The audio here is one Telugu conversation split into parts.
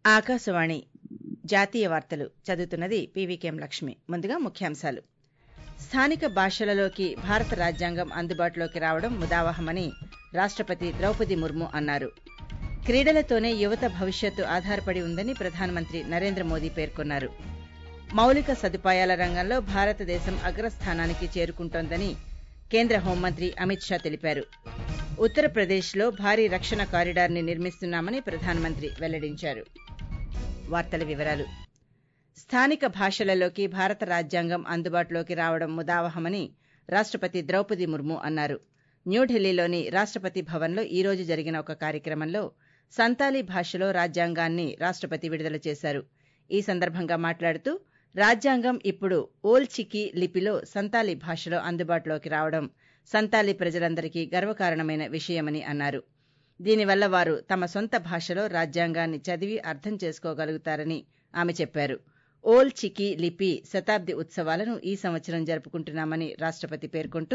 ఆకాశవాణి జాతీయ వార్తలు చదువుతున్నది పీవీకేం లక్ష్మి ముందుగా ముఖ్యాంశాలు స్థానిక భాషలలోకి భారత రాజ్యాంగం అందుబాటులోకి రావడం ముదావహమని రాష్టపతి ద్రౌపది ముర్ము అన్నారు క్రీడలతోనే యువత భవిష్యత్తు ఆధారపడి ఉందని ప్రధానమంత్రి నరేంద్ర మోదీ పేర్కొన్నారు మౌలిక సదుపాయాల రంగంలో భారతదేశం అగ్రస్థానానికి చేరుకుంటోందని కేంద్ర హోంమంత్రి అమిత్ షా తెలిపారు ఉత్తరప్రదేశ్లో భారీ రక్షణ కారిడార్ ని నిర్మిస్తున్నామని ప్రధానమంత్రి వెల్లడించారు వార్తల వివరాలు స్థానిక భాషలలోకి భారత రాజ్యాంగం అందుబాటులోకి రావడం ముదావహమని రాష్టపతి ద్రౌపది ముర్ము అన్నారు న్యూఢిల్లీలోని రాష్టపతి భవన్లో ఈ రోజు జరిగిన ఒక కార్యక్రమంలో సంతాలీ భాషలో రాజ్యాంగాన్ని రాష్టపతి విడుదల చేశారు ఈ సందర్భంగా మాట్లాడుతూ రాజ్యాంగం ఇప్పుడు ఓల్ చికి లిపిలో సంతాలీ భాషలో అందుబాటులోకి రావడం సంతాలీ ప్రజలందరికీ గర్వకారణమైన విషయమని అన్నారు దీనివల్ల వారు తమ సొంత భాషలో రాజ్యాంగాన్ని చదివి అర్థం చేసుకోగలుగుతారని ఆమె చెప్పారు ఓల్ చికి లిపి శతాబ్ది ఉత్సవాలను ఈ సంవత్సరం జరుపుకుంటున్నామని రాష్టపతి పేర్కొంటూ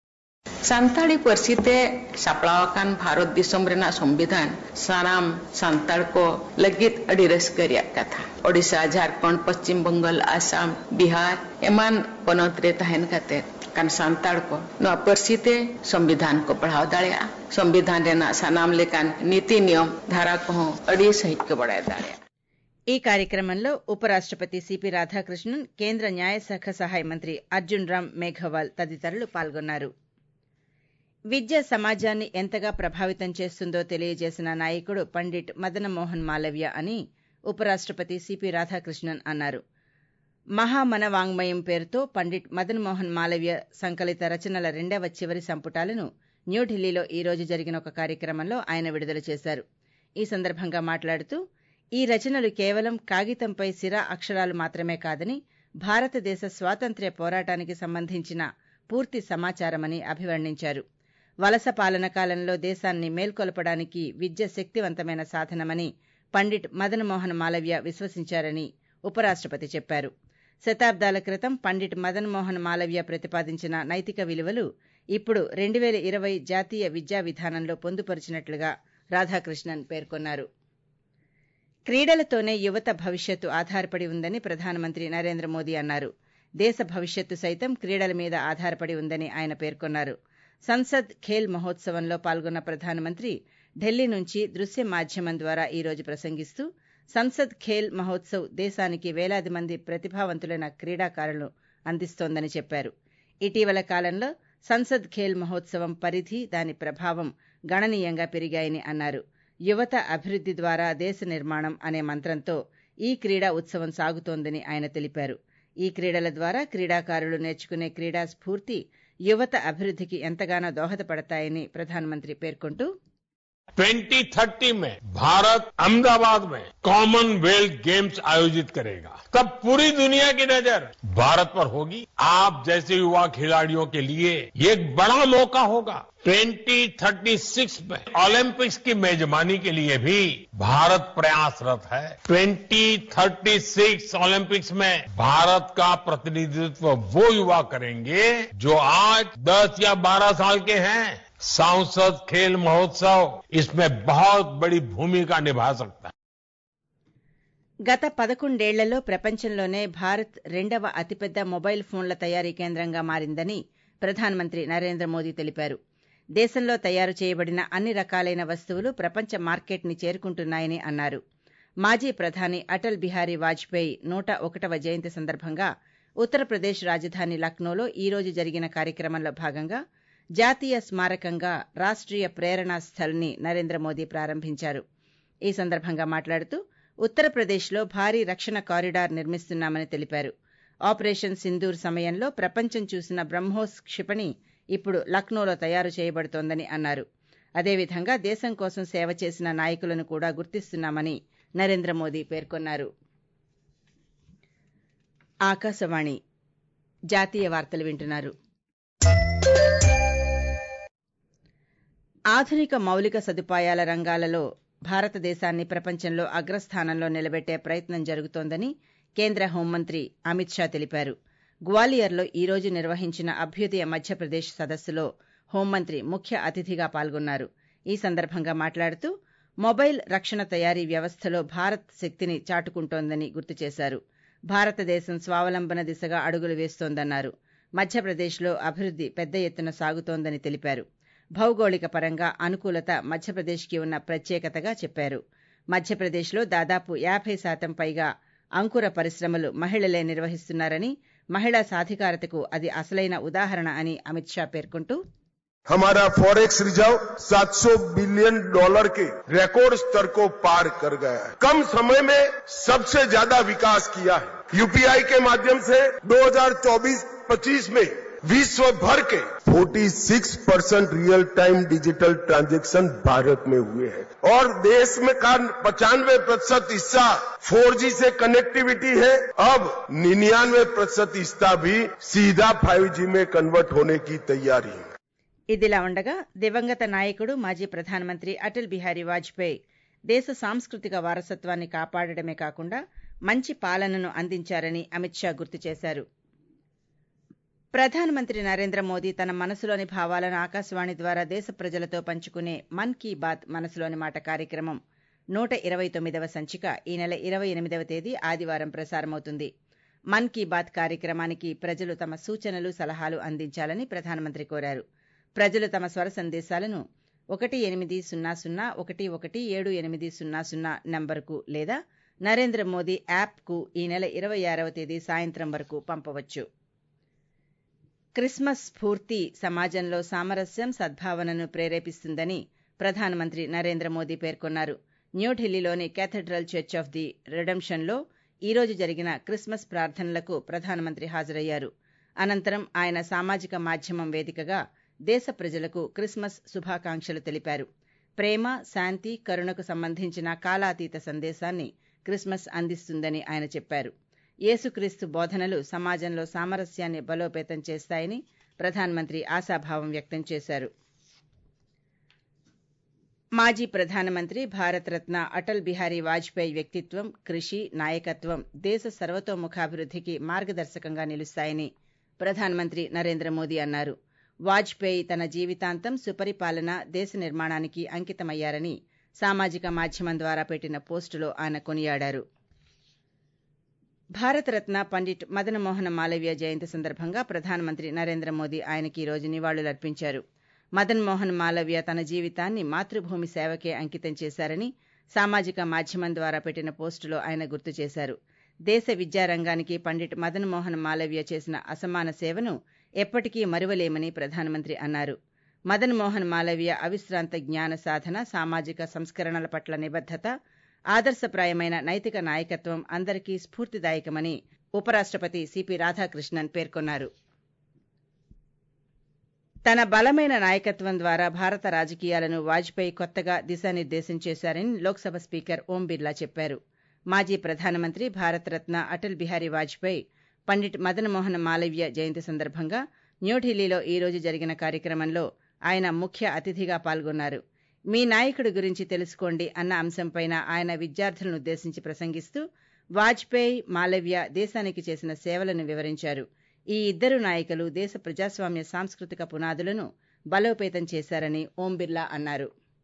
ᱥᱟᱱᱛᱟᱲᱤ ᱯᱟᱹᱨᱥᱤ ᱛᱮ ᱥᱟᱯᱲᱟᱣ ᱟᱠᱟᱱ ᱵᱷᱟᱨᱚᱛ ᱫᱤᱥᱚᱢ ᱨᱮᱱᱟᱜ ᱥᱚᱝᱵᱤᱫᱷᱟᱱ ᱥᱟᱱᱟᱢ ᱥᱟᱱᱛᱟᱲ ᱠᱚ ᱞᱟᱹᱜᱤᱫ ᱟᱹᱰᱤ ᱨᱟᱹᱥᱠᱟᱹ ᱨᱮᱭᱟᱜ ᱠᱟᱛᱷᱟ ᱳᱰᱤᱥᱟ ᱡᱷᱟᱲᱠᱷᱚᱸᱰ ᱯᱚᱥᱪᱤᱢ ᱵᱚᱝᱜᱚᱞ ᱟᱥᱟᱢ ᱵᱤᱦᱟᱨ ᱮᱢᱟᱱ ᱯᱚᱱᱚᱛ ᱨᱮ ᱛᱟᱦᱮᱱ ᱠᱟᱛᱮ ᱠᱟᱱ ᱥᱟᱱᱛᱟᱲ ᱠᱚ ᱱᱚᱣᱟ ᱯᱟᱹᱨᱥᱤ ᱛᱮ ᱥᱚᱝᱵᱤᱫᱷᱟᱱ ᱠᱚ ᱯᱟᱲᱦᱟᱣ ᱫᱟᱲᱮᱭᱟᱜᱼᱟ ᱥᱚᱝᱵᱤᱫᱷᱟᱱ ᱨᱮᱱᱟᱜ ᱥᱟᱱᱟᱢ ᱞᱮᱠᱟᱱ ᱱᱤᱛᱤ ᱱᱤᱭᱚᱢ ধারা ᱠᱚᱦᱚᱸ ᱟᱹᱰᱤ ᱥᱟᱺᱦᱤᱡ ᱠᱚ ᱵᱟᱲᱟᱭ ᱫᱟᱲᱮᱭᱟᱜᱼᱟ ఈ కార్యక్రమంలో ఉపరాష్టపతి సిపి రాధాకృష్ణన్ కేంద్ర న్యాయశాఖ సహాయ మంత్రి అర్జున్ రామ్ మేఘవాల్ తదితరులు పాల్గొన్నారు విద్య సమాజాన్ని ఎంతగా ప్రభావితం చేస్తుందో తెలియజేసిన నాయకుడు పండిట్ మదనమోహన్ మాలవ్య అని ఉపరాష్టపతి సిపి రాధాకృష్ణన్ అన్నారు మహామన వాంగ్మయం పేరుతో పండిట్ మదన్మోహన్ మాలవ్య సంకలిత రచనల రెండవ చివరి సంపుటాలను న్యూఢిల్లీలో ఈ రోజు జరిగిన ఒక కార్యక్రమంలో ఆయన విడుదల చేశారు ఈ సందర్భంగా మాట్లాడుతూ ఈ రచనలు కేవలం కాగితంపై సిరా అక్షరాలు మాత్రమే కాదని భారతదేశ స్వాతంత్ర్య పోరాటానికి సంబంధించిన పూర్తి సమాచారమని అభివర్ణించారు వలస పాలన కాలంలో దేశాన్ని మేల్కొల్పడానికి విద్య శక్తివంతమైన సాధనమని పండిట్ మదన్మోహన్ మాలవ్య విశ్వసించారని ఉపరాష్టపతి చెప్పారు శతాబ్దాల క్రితం పండిట్ మదన్మోహన్ మాలవ్య ప్రతిపాదించిన నైతిక విలువలు ఇప్పుడు రెండు వేల ఇరవై జాతీయ విద్యా విధానంలో పొందుపరిచినట్లుగా రాధాకృష్ణన్ పేర్కొన్నారు క్రీడలతోనే యువత భవిష్యత్తు ఆధారపడి ఉందని ప్రధానమంత్రి నరేంద్ర మోదీ అన్నారు దేశ భవిష్యత్తు సైతం క్రీడల మీద ఆధారపడి ఉందని ఆయన పేర్కొన్నారు సంసద్ ఖేల్ మహోత్సవంలో పాల్గొన్న ప్రధానమంత్రి ఢిల్లీ నుంచి దృశ్య మాధ్యమం ద్వారా ఈ రోజు ప్రసంగిస్తూ సంసద్ ఖేల్ మహోత్సవ్ దేశానికి వేలాది మంది ప్రతిభావంతులైన క్రీడాకారులను అందిస్తోందని చెప్పారు ఇటీవల కాలంలో సంసద్ ఖేల్ మహోత్సవం పరిధి దాని ప్రభావం గణనీయంగా పెరిగాయని అన్నారు యువత అభివృద్ధి ద్వారా దేశ నిర్మాణం అనే మంత్రంతో ఈ క్రీడా ఉత్సవం సాగుతోందని ఆయన తెలిపారు ఈ క్రీడల ద్వారా క్రీడాకారులు నేర్చుకునే క్రీడా స్ఫూర్తి యువత అభివృద్ధికి ఎంతగానో దోహదపడతాయని ప్రధానమంత్రి పేర్కొంటూ 2030 में भारत अहमदाबाद में कॉमनवेल्थ गेम्स आयोजित करेगा तब पूरी दुनिया की नजर भारत पर होगी आप जैसे युवा खिलाड़ियों के लिए ये एक बड़ा मौका होगा 2036 में ओलंपिक्स की मेजबानी के लिए भी भारत प्रयासरत है 2036 ओलंपिक्स में भारत का प्रतिनिधित्व वो युवा करेंगे जो आज 10 या 12 साल के हैं सांसद खेल महोत्सव इसमें बहुत बड़ी भूमिका निभा सकता है గత పదకొండేళ్లలో ప్రపంచంలోనే భారత్ రెండవ అతిపెద్ద మొబైల్ ఫోన్ల తయారీ కేంద్రంగా మారిందని ప్రధానమంత్రి నరేంద్ర మోదీ తెలిపారు దేశంలో తయారు చేయబడిన అన్ని రకాలైన వస్తువులు ప్రపంచ మార్కెట్ని చేరుకుంటున్నాయని అన్నారు మాజీ ప్రధాని అటల్ బిహారీ వాజ్పేయి నూట ఒకటవ జయంతి సందర్భంగా ఉత్తరప్రదేశ్ రాజధాని లక్నోలో ఈ రోజు జరిగిన కార్యక్రమంలో భాగంగా జాతీయ స్మారకంగా రాష్ట్రీయ ప్రేరణా స్థల్ని నరేంద్ర మోదీ ప్రారంభించారు ఈ సందర్భంగా మాట్లాడుతూ ఉత్తరప్రదేశ్లో భారీ రక్షణ కారిడార్ నిర్మిస్తున్నామని తెలిపారు ఆపరేషన్ సింధూర్ సమయంలో ప్రపంచం చూసిన బ్రహ్మోస్ క్షిపణి ఇప్పుడు లక్నోలో తయారు చేయబడుతోందని అన్నారు అదేవిధంగా దేశం కోసం సేవ చేసిన నాయకులను కూడా గుర్తిస్తున్నామని నరేంద్ర మోదీ పేర్కొన్నారు ఆకాశవాణి జాతీయ వార్తలు వింటున్నారు ఆధునిక మౌలిక సదుపాయాల రంగాలలో భారతదేశాన్ని ప్రపంచంలో అగ్రస్థానంలో నిలబెట్టే ప్రయత్నం జరుగుతోందని కేంద్ర హోంమంత్రి అమిత్ షా తెలిపారు గ్వాలియర్లో ఈ రోజు నిర్వహించిన అభ్యుదయ మధ్యప్రదేశ్ సదస్సులో హోంమంత్రి ముఖ్య అతిథిగా పాల్గొన్నారు ఈ సందర్భంగా మాట్లాడుతూ మొబైల్ రక్షణ తయారీ వ్యవస్థలో భారత్ శక్తిని చాటుకుంటోందని గుర్తు చేశారు భారతదేశం స్వావలంబన దిశగా అడుగులు వేస్తోందన్నారు మధ్యప్రదేశ్లో అభివృద్ధి పెద్ద ఎత్తున సాగుతోందని తెలిపారు భౌగోళిక పరంగా అనుకూలత మధ్యప్రదేశ్కి ఉన్న ప్రత్యేకతగా చెప్పారు మధ్యప్రదేశ్లో దాదాపు యాభై శాతం పైగా అంకుర పరిశ్రమలు మహిళలే నిర్వహిస్తున్నారని మహిళా సాధికారతకు అది అసలైన ఉదాహరణ అని అమిత్ షా పేర్కొంటూ हमारा फॉरेक्स रिजर्व 700 बिलियन डॉलर के रिकॉर्ड स्तर को पार कर गया है कम समय में सबसे ज्यादा विकास किया है यूपीआई के माध्यम से 2024-25 में विश्व भर के 46 percent real time digital transaction Bharat में हुए हैं और देश में का पचानवे प्रतिशत हिस्सा 4G से कनेक्टिविटी है अब निन्यानवे प्रतिशत हिस्सा भी सीधा 5G में कन्वर्ट होने की तैयारी है ఇదిలా ఉండగా దివంగత నాయకుడు మాజీ ప్రధానమంత్రి అటల్ బిహారీ వాజ్పేయి దేశ సాంస్కృతిక వారసత్వాన్ని కాపాడడమే కాకుండా మంచి పాలనను అందించారని అమిత్ షా గుర్తు చేశారు ప్రధానమంత్రి నరేంద్ర మోదీ తన మనసులోని భావాలను ఆకాశవాణి ద్వారా దేశ ప్రజలతో పంచుకునే మన్ కీ బాత్ మనసులోని మాట కార్యక్రమం నూట ఇరవై తొమ్మిదవ సంచిక ఈ నెల ఇరవై ఎనిమిదవ తేదీ ఆదివారం ప్రసారమవుతుంది మన్ కీ బాత్ కార్యక్రమానికి ప్రజలు తమ సూచనలు సలహాలు అందించాలని ప్రధానమంత్రి కోరారు ప్రజలు తమ స్వర సందేశాలను ఒకటి ఎనిమిది సున్నా సున్నా ఒకటి ఒకటి ఏడు ఎనిమిది సున్నా సున్నా నంబరుకు లేదా నరేంద్ర మోదీ యాప్కు ఈ నెల ఇరవై ఆరవ తేదీ సాయంత్రం వరకు పంపవచ్చు క్రిస్మస్ స్ఫూర్తి సమాజంలో సామరస్యం సద్భావనను ప్రేరేపిస్తుందని ప్రధానమంత్రి నరేంద్ర మోదీ పేర్కొన్నారు న్యూఢిల్లీలోని కేథడ్రల్ చర్చ్ ఆఫ్ ది రిడెంప్షన్లో ఈ రోజు జరిగిన క్రిస్మస్ ప్రార్థనలకు ప్రధానమంత్రి హాజరయ్యారు అనంతరం ఆయన సామాజిక మాధ్యమం వేదికగా దేశ ప్రజలకు క్రిస్మస్ శుభాకాంక్షలు తెలిపారు ప్రేమ శాంతి కరుణకు సంబంధించిన కాలాతీత సందేశాన్ని క్రిస్మస్ అందిస్తుందని ఆయన చెప్పారు యేసుక్రీస్తు బోధనలు సమాజంలో సామరస్యాన్ని బలోపేతం చేస్తాయని ప్రధానమంత్రి ఆశాభావం వ్యక్తం చేశారు మాజీ ప్రధానమంత్రి భారతరత్న అటల్ బిహారీ వాజ్పేయి వ్యక్తిత్వం కృషి నాయకత్వం దేశ సర్వతోముఖాభివృద్ధికి మార్గదర్శకంగా నిలుస్తాయని ప్రధానమంత్రి నరేంద్ర మోదీ అన్నారు వాజ్పేయి తన జీవితాంతం సుపరిపాలన దేశ నిర్మాణానికి అంకితమయ్యారని సామాజిక మాధ్యమం ద్వారా పెట్టిన పోస్టులో ఆయన కొనియాడారు భారతరత్న పండిట్ మదనమోహన మాలవ్య జయంతి సందర్భంగా ప్రధానమంత్రి నరేంద్ర మోదీ ఆయనకి ఈ రోజు నివాళులర్పించారు మదన్ మోహన్ మాలవ్య తన జీవితాన్ని మాతృభూమి సేవకే అంకితం చేశారని సామాజిక మాధ్యమం ద్వారా పెట్టిన పోస్టులో ఆయన గుర్తు చేశారు దేశ విద్యారంగానికి పండిట్ మదన్ మోహన్ మాలవ్య చేసిన అసమాన సేవను ఎప్పటికీ మరువలేమని ప్రధానమంత్రి అన్నారు మదన్ మోహన్ మాలవ్య అవిశ్రాంత జ్ఞాన సాధన సామాజిక సంస్కరణల పట్ల నిబద్దత ఆదర్శప్రాయమైన నైతిక నాయకత్వం అందరికీ స్ఫూర్తిదాయకమని ఉపరాష్టపతి సిపి రాధాకృష్ణన్ పేర్కొన్నారు తన బలమైన నాయకత్వం ద్వారా భారత రాజకీయాలను వాజ్పేయి కొత్తగా దిశానిర్దేశం చేశారని లోక్సభ స్పీకర్ ఓం బిర్లా చెప్పారు మాజీ ప్రధానమంత్రి భారతరత్న అటల్ బిహారీ వాజ్పేయి పండిట్ మదన్ మోహన్ మాలవ్య జయంతి సందర్భంగా న్యూఢిల్లీలో ఈ రోజు జరిగిన కార్యక్రమంలో ఆయన ముఖ్య అతిథిగా పాల్గొన్నారు మీ నాయకుడి గురించి తెలుసుకోండి అన్న అంశంపైన ఆయన విద్యార్థులనుద్దేశించి ప్రసంగిస్తూ వాజ్పేయి మాలవ్య దేశానికి చేసిన సేవలను వివరించారు ఈ ఇద్దరు నాయకులు దేశ ప్రజాస్వామ్య సాంస్కృతిక పునాదులను బలోపేతం చేశారని ఓం బిర్లా అన్నారు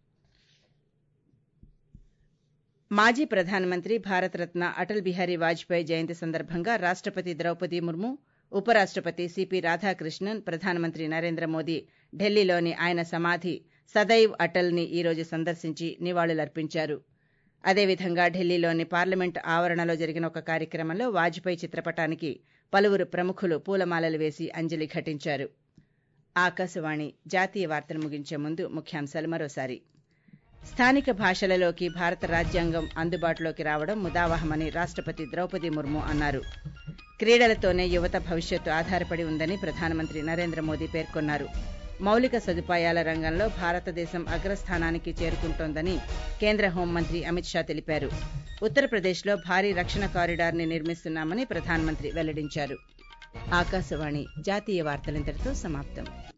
మాజీ ప్రధానమంత్రి భారతరత్న అటల్ బిహారీ వాజ్పేయి జయంతి సందర్భంగా రాష్టపతి ద్రౌపది ముర్ము ఉపరాష్టపతి సిపి రాధాకృష్ణన్ ప్రధానమంత్రి నరేంద్ర మోదీ ఢిల్లీలోని ఆయన సమాధి సదైవ్ అటల్ ని ఈ రోజు సందర్శించి నివాళులర్పించారు అదేవిధంగా ఢిల్లీలోని పార్లమెంట్ ఆవరణలో జరిగిన ఒక కార్యక్రమంలో వాజ్పేయి చిత్రపటానికి పలువురు ప్రముఖులు పూలమాలలు వేసి అంజలి ఘటించారు ఆకాశవాణి జాతీయ వార్తలు ముగించే ముందు ముఖ్యాంశాలు మరోసారి స్థానిక భాషలలోకి భారత రాజ్యాంగం అందుబాటులోకి రావడం ముదావహమని రాష్టపతి ద్రౌపది ముర్ము అన్నారు క్రీడలతోనే యువత భవిష్యత్తు ఆధారపడి ఉందని ప్రధానమంత్రి నరేంద్ర మోదీ పేర్కొన్నారు మౌలిక సదుపాయాల రంగంలో భారతదేశం అగ్రస్థానానికి చేరుకుంటోందని కేంద్ర హోంమంత్రి అమిత్ షా తెలిపారు ఉత్తరప్రదేశ్లో భారీ రక్షణ కారిడార్ని నిర్మిస్తున్నామని ప్రధానమంత్రి వెల్లడించారు ఆకాశవాణి జాతీయ వార్తలింతటితో సమాప్తం